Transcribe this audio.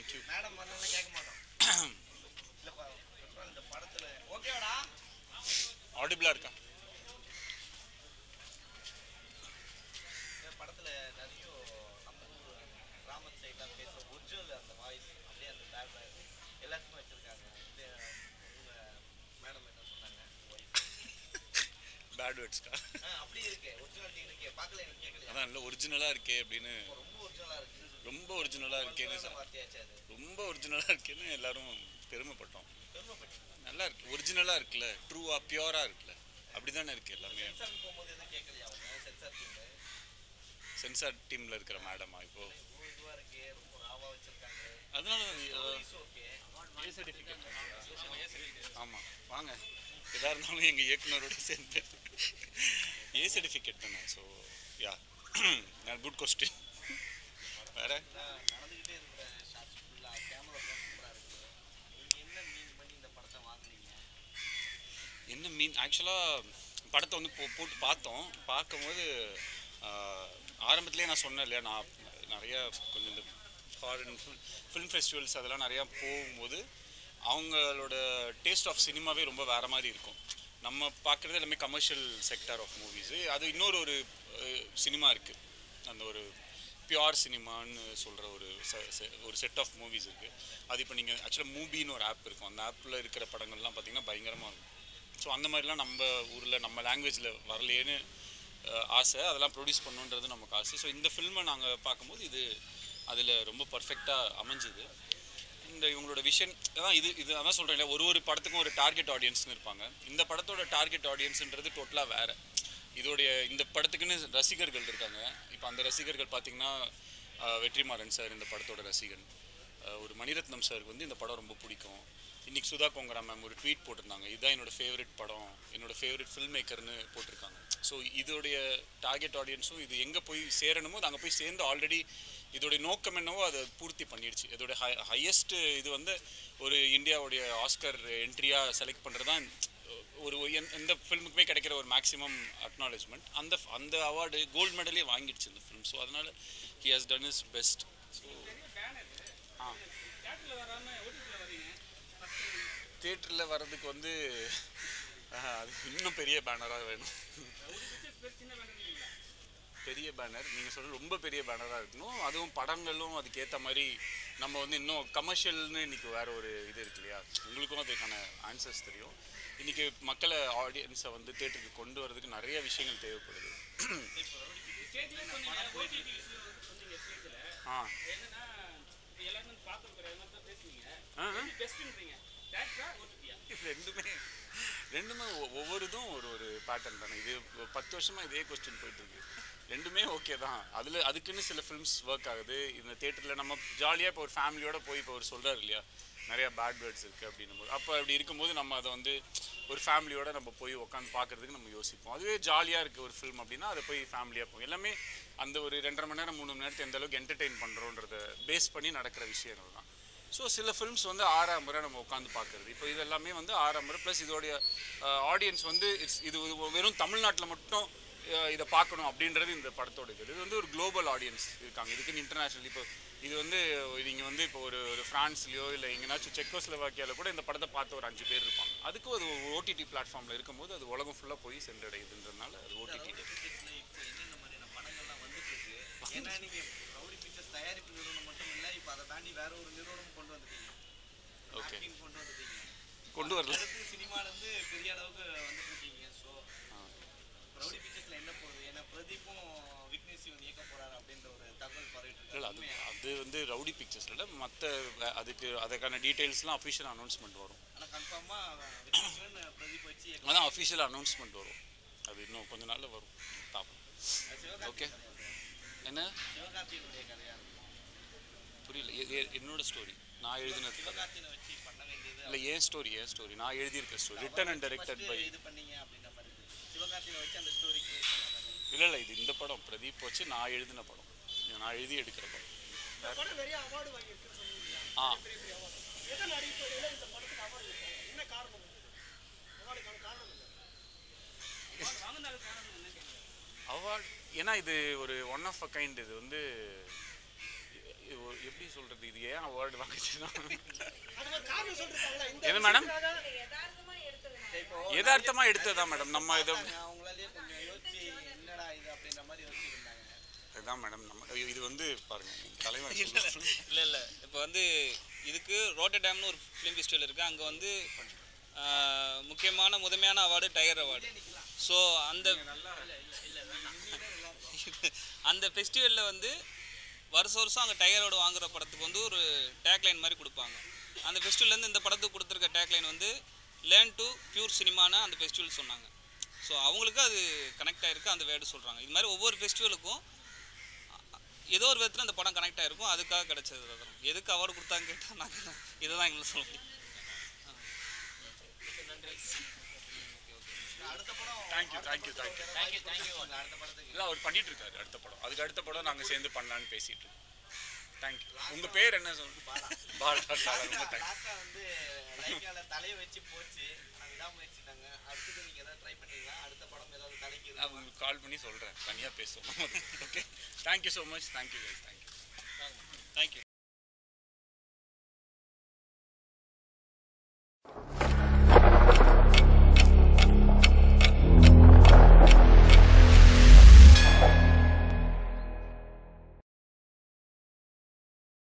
Thank you madam வரலாம் கேட்க மாட்டோம் இல்லப்பா பெட்ரோல் இந்த படத்துல ஓகேவாடா ஆடிபிளாக இருக்கா இந்த படத்துல நிறைய நம்ம ஊர் கிராமத்து சைட்லாம் பேச ஒரிஜினல் அந்த வாய்ஸ் அப்படியே அந்த பேக் எல்லாத்துக்குமே வச்சிருக்காங்க இது இவங்க மேடம் என்ன சொன்னாங்க பேட் வேர்ட்ஸ்க்கா ஆ அப்படியே இருக்கு ஒரிஜினாலிட்டி இருக்கு பார்க்கல எனக்கு கேட்கலையா அதான் இல்லை ஒரிஜினலாக இருக்கே அப்படின்னு ரொம்ப ஒரிஜினலா இருக்கு ரொம்ப ஒரிஜினலாக இருக்கேன்னு அந்த சொ- வார்த்தையாச்சு அது ரொம்ப ஒரிஜினலாக இருக்கேன்னு எல்லாரும் பெருமைப்பட்டோம் பெருமைப்பட்டு நல்லா இருக்கு ஒரிஜினலாக இருக்குல்ல ட்ரூவாக பியூராக இருக்குல்ல அப்படி தானே இருக்குது எல்லாமே சென்சார் போகும்போது எதுவும் கேட்கலையா அவங்க சென்சார் டீம்ல சென்சார் டீமில் இருக்கிற மேடமா இப்போ ரொம்ப இதுவா இருக்கு ரொம்ப ராவா வச்சிருக்காங்க அதனால ஓகே ஏ சர்டிஃபிகேட் ஆமாம் வாங்க எதாக இருந்தாலும் எங்கள் இயக்குனரோட சேர்ந்து ஏ சர்டிஃபிகேட் தானே ஸோ யா குட் கொஸ்டின் வேற நடந்துகிட்டே இருக்கிற ஷார்ட்ஸ் ஃபுல்லா கேமரா சூப்பரா இருக்கு நீங்க என்ன மீன் பண்ணி இந்த படத்தை வாங்குனீங்க என்ன மீன் ஆக்சுவலாக படத்தை வந்து போ போட்டு பார்த்தோம் பார்க்கும்போது ஆரம்பத்துலேயே நான் சொன்னேன் இல்லையா நான் நிறைய கொஞ்சம் இந்த ஃபாரின் ஃபிலிம் ஃபெஸ்டிவல்ஸ் அதெல்லாம் நிறையா போகும்போது அவங்களோட டேஸ்ட் ஆஃப் சினிமாவே ரொம்ப வேறு மாதிரி இருக்கும் நம்ம பார்க்குறது எல்லாமே கமர்ஷியல் செக்டார் ஆஃப் மூவிஸு அது இன்னொரு ஒரு சினிமா இருக்குது அந்த ஒரு பியூர் சினிமான்னு சொல்கிற ஒரு se- se- ஒரு செட் ஆஃப் மூவிஸ் இருக்குது அது இப்போ நீங்கள் ஆக்சுவலாக மூவின்னு ஒரு ஆப் இருக்கும் அந்த ஆப்பில் இருக்கிற படங்கள்லாம் பார்த்தீங்கன்னா பயங்கரமாக இருக்கும் ஸோ அந்த மாதிரிலாம் நம்ம ஊரில் நம்ம லாங்குவேஜில் வரலையேன்னு அஹ், ஆசை அதெல்லாம் ப்ரொடியூஸ் பண்ணுன்றது நமக்கு ஆசை ஸோ இந்த ஃபில்மை நாங்கள் பார்க்கும்போது இது அதில் ரொம்ப பர்ஃபெக்டாக அமைஞ்சுது இந்த இவங்களோட விஷன் அதான் இது இது அதான் சொல்கிறேன் ஒரு ஒரு படத்துக்கும் ஒரு டார்கெட் ஆடியன்ஸ்னு இருப்பாங்க இந்த படத்தோட டார்கெட் ஆடியன்ஸ்ன்றது டோட்டலாக வேறு இதோடைய இந்த படத்துக்குன்னு ரசிகர்கள் இருக்காங்க இப்போ அந்த ரசிகர்கள் பார்த்தீங்கன்னா அஹ், வெற்றிமாறன் சார் இந்த படத்தோட ரசிகன் அஹ், ஒரு மணிரத்னம் சாருக்கு வந்து இந்த படம் ரொம்ப பிடிக்கும் இன்னைக்கு சுதா கோங்கரா மேம் ஒரு ட்வீட் போட்டிருந்தாங்க இதுதான் என்னோட ஃபேவரட் படம் என்னோட ஃபேவரட் ஃபில்ம் மேக்கர்னு போட்டிருக்காங்க ஸோ இதோடைய டார்கெட் ஆடியன்ஸும் இது எங்கே போய் சேரணுமோ அது அங்கே போய் சேர்ந்து ஆல்ரெடி இதோடைய நோக்கம் என்னவோ அதை பூர்த்தி பண்ணிடுச்சு இதோட ஹை ஹையஸ்ட் இது வந்து ஒரு இந்தியாவுடைய ஆஸ்கர் என்ட்ரியாக செலக்ட் பண்ணுறது தான் ஒரு எந்த- எந்த ஃபில்முக்குமே கிடைக்கிற ஒரு மேக்ஸிமம் அக்னாலேஜ்மெண்ட் அந்த அந்த அவார்டு கோல்டு மெடலே வாங்கிடுச்சு இந்த ஃபிலிம் ஸோ அதனால he has done is best so ah தியேட்டரில் வர்றதுக்கு வந்து ஆஹ், அது இன்னும் பெரிய பேனராக வேணும் பெரிய பேனர் நீங்கள் சொல்ற ரொம்ப பெரிய பேனராக இருக்கணும் அதுவும் படங்களும் அதுக்கேற்ற மாதிரி நம்ம வந்து இன்னும் கமர்ஷியல்னு இன்னைக்கு வேற ஒரு இது இருக்கு இல்லையா உங்களுக்கும் அதுக்கான ஆன்சர்ஸ் தெரியும் இன்னைக்கு மக்களை ஆடியன்ஸை வந்து தேட்டருக்கு கொண்டு வரதுக்கு நிறைய விஷயங்கள் தேவைப்படுது ஆ ஆ ஆ. ரெண்டுமே ரெண்டுமே ஒ- ஒவ்வொரு இதும் ஒரு ஒரு பேட்டர்ன் தானே இது ஒரு பத்து வருஷமா இதே கொஸ்டின் போயிட்டு இருக்கு ரெண்டுமே ஓகே தான் அதில் அதுக்குன்னு சில ஃபிலிம்ஸ் ஒர்க் ஆகுது இந்த தேட்டரில் நம்ம ஜாலியாக இப்போ ஒரு ஃபேமிலியோட போய் இப்போ அவர் சொல்கிறார் இல்லையா நிறைய பேட் வேர்ட்ஸ் இருக்குது அப்படின்னும் போது அப்போ அப்படி இருக்கும்போது நம்ம அதை வந்து ஒரு ஃபேமிலியோட நம்ம போய் உட்காந்து பார்க்கறதுக்கு நம்ம யோசிப்போம் அதுவே ஜாலியாக இருக்குது ஒரு ஃபிலிம் அப்படின்னா அதை போய் ஃபேமிலியாக போகும் எல்லாமே அந்த ஒரு ரெண்டரை மணி நேரம் மூணு மணி நேரத்தை எந்த அளவுக்கு என்டர்டெயின் பண்ணுறோன்றத பேஸ் பண்ணி நடக்கிற விஷயங்கள் தான் ஸோ சில ஃபிலிம்ஸ் வந்து ஆறாம் முறை நம்ம உட்காந்து பார்க்குறது இப்போ இது எல்லாமே வந்து ஆறாம் முறை ப்ளஸ் இதோடைய ஆடியன்ஸ் வந்து இட்ஸ் இது ஒரு வெறும் தமிழ்நாட்டில் மட்டும் அஹ், இதை பார்க்கணும் அப்படின்றது இந்த படத்தோட இது இது வந்து ஒரு குளோபல் ஆடியன்ஸ் இருக்காங்க இதுக்குன்னு இன்டர்நேஷ்னல் இப்போ இது வந்து நீங்கள் வந்து இப்போ ஒரு ஒரு ஃப்ரான்ஸ்லையோ இல்லை எங்கேனாச்சும் செக்கோஸ்லோவாக்கியாவில் கூட இந்த படத்தை பார்த்த ஒரு அஞ்சு பேர் இருப்பாங்க அதுக்கு அது ஓடிடி பிளாட்ஃபார்மில் இருக்கும்போது அது உலகம் ஃபுல்லாக போய் சென்றடையுதுன்றதுனால அது ஓடிடி பிக்சர்ஸ்ல இப்போ என்னென்ன மாதிரியான படங்கள்லாம் வந்துட்டு இருக்கு ஏன்னா நீங்க ரவுடி பிக்சர்ஸ் தயாரிப்பு நிறுவனம் மட்டும் இல்ல இப்போ அதை தாண்டி வேற ஒரு நிறுவனம் கொண்டு வந்துட்டீங்க ஓகே Acting கொண்டு வந்துட்டீங்க கொண்டு வரல அடுத்து சினிமால இருந்து பெரிய அளவுக்கு வந்துட்டு இருக்கீங்க ஸோ ரவுடி பிக்சர்ஸ்ல என்ன போகுது ஏன்னா பிரதீப்பும் விக்னேஷ் சிவன் இயக்க போறாரு அப்படின்ற ஒரு தகவல் பரவிட்டு இல்லை இருக்கு அது அது வந்து ரவுடி பிக்சர்ஸில் மற்ற அதுக்கு அதுக்கான டீட்டெயில்ஸ்லாம் அஃபிஷியல் அனௌன்ஸ்மெண்ட் வரும் ஆனா கன்ஃபார்மா விக்னேஷ் சிவன் பிரதீப் வச்சு இயக்க அதான் அஃபிஷியல் அனௌன்ஸ்மெண்ட் வரும் அது இன்னும் கொஞ்ச நாளில் வரும் பார்ப்போம் ஓகே என்ன சிவகார்த்தியனுடைய கதையா இருக்கும் புரியல எ- எ- என்னோட ஸ்டோரி நான் எழுதினது கதை சிவகார்த்தியனை வச்சு பண்ண வேண்டியது இல்லை ஏன் ஸ்டோரி ஏன் ஸ்டோரி நான் எழுதியிருக்க story written and directed first by இது பண்ணீங்க அப்படின்ற மாதிரி இருக்கு. சிவகார்த்தியனை வச்சு அந்த ஸ்டோரி கிரியேட் பண்ண மாதிரி இல்லை இல்லை இது இந்த படம் பிரதீப் வச்சு நான் எழுதின படம் இது நான் எழுதி எடுக்கிற படம் படம் நிறைய அவார்டு வாங்கியிருக்குன்னு சொன்னீங்க ஆ பெரிய பெரிய அவார்டு எதன் அடிப்படையில் இந்த படத்துக்கு அவார்டு கொடுத்தாங்க என்ன காரணம் அவார்டுக்கான காரணம் என்ன அவார்ட் ஏன்னா இது ஒரு ஒன் ஆஃப் அ கைண்ட் இது வந்து இது ஒரு- எப்படி சொல்கிறது இது ஏன் அவார்டு வாங்குச்சுன்னா அது ஒரு காரணம் சொல்லிருக்காங்களா இந்த எது மேடம் விஷயத்துக்காக யதார்த்தமா எடுத்ததுனால இப்போ யதார்த்தமா எடுத்ததா மேடம் நம்ம இதை பார்த்தாங்க, அவங்களாலேயே கொஞ்சம் யோசிச்சு என்னடா இது அப்படின்ற மாதிரி யோசிச்சிருந்தாங்க இதுதான் மேடம் நம்ம ஐயோ, இது வந்து பாருங்க தலைவர் இல்லை இல்லை இப்போ வந்து இதுக்கு ரோட்டர்டாம்னு ஒரு ஃபிலிம் ஃபெஸ்டிவல் இருக்குது அங்கே வந்து ஆஹ், முக்கியமான முதன்மையான அவார்டு டைகர் அவார்டு ஸோ அந்த அந்த ஃபெஸ்டிவலில் வந்து வருஷம் வருஷம் அங்கே டைகர் அவார்டு வாங்குற படத்துக்கு வந்து ஒரு டேக்லைன் மாதிரி கொடுப்பாங்க அந்த ஃபெஸ்டிவல்லேருந்து இந்த படத்துக்கு கொடுத்துருக்க டேக்லைன் வந்து லேர்ன் டு பியூர் சினிமான்னு அந்த ஃபெஸ்டிவல் சொன்னாங்க ஸோ அவங்களுக்கு அது கனெக்ட் ஆகிருக்கு அந்த வேர்டு சொல்கிறாங்க இது மாதிரி ஒவ்வொரு ஃபெஸ்டிவலுக்கும் ஏதோ ஒரு விதத்தில் அந்த படம் கனெக்ட் ஆகிருக்கும் அதுக்காக கிடைச்சது அது எதுக்கு அவார்டு கொடுத்தாங்க கேட்டால் நாங்கள் இதை தான் எங்களுக்கு சொல்ல முடியும் அடுத்த படம் thank you thank you thank you thank you thank you அடுத்த படத்துக்கு இல்லை அவர் பண்ணிட்டு இருக்காரு அடுத்த படம் அதுக்கு அடுத்த படம் நாங்கள் சேர்ந்து பண்ணலான்னு பேசிட்டு இருக்கோம் தேங்க்யூ உங்கள் பேர் என்ன சொல்லுங்க பாலா பாலா ரொம்ப தேங்க்யூ லாஸ்டா வந்து லைக்கால தலையை வச்சு போச்சு ஆனா விடாமுயற்சிட்டாங்க அடுத்தது நீங்க ஏதாவது ட்ரை பண்ணீங்களா அடுத்த படம் ஏதாவது தலைக்கு நான் இருக்குமா? உங்களுக்கு கால் பண்ணி சொல்கிறேன் தனியாக பேசுவோம் okay thank you so much thank you guys thank you thank you